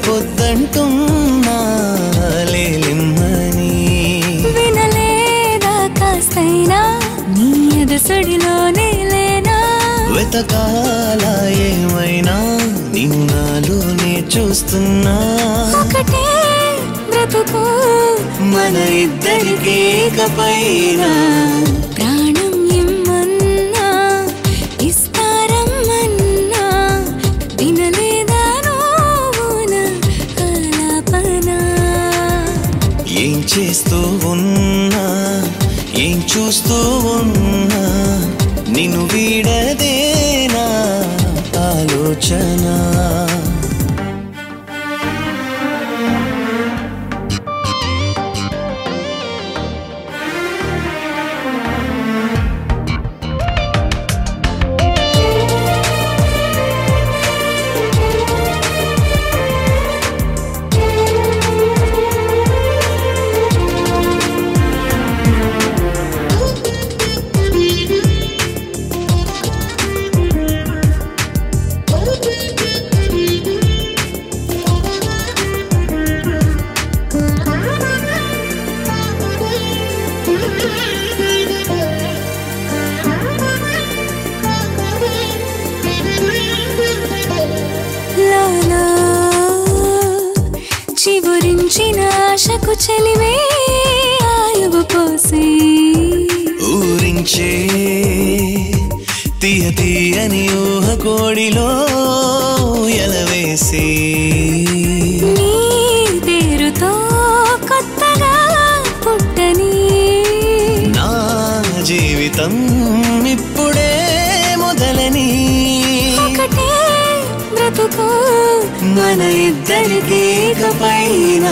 పొద్దంటున్నా లేలిమ్మని వినలేదా కాస్తైనా నీ ఎదసడిలోనే లేనా వెతకాల ఏమైనా నిన్ను నాలోనే చూస్తున్నా ఒకటే బ్రతుకు మన ఇద్దరికి పైన ప్రాణం ఇమ్మన్నా ఇస్తారమ్మన్నా వినలేదా నువ్వు నా ఆలాపన ఏం చేస్తూ ఉన్నా ఏం చూస్తూ ఉన్నా నిన్ను వీడదేనా ఆలోచన లాలా చిగురించిన ఆశకు చెలివే ఆయువు పోసి ఊరించే తీయ తీయని ఊహ కోడిలో ఎలవేసి నీ పేరుతో కొత్తగా పుట్టని నా జీవితం ఇప్పుడే మొదలని ఒకటే బ్రతుకు మన ఇద్దరికి పైన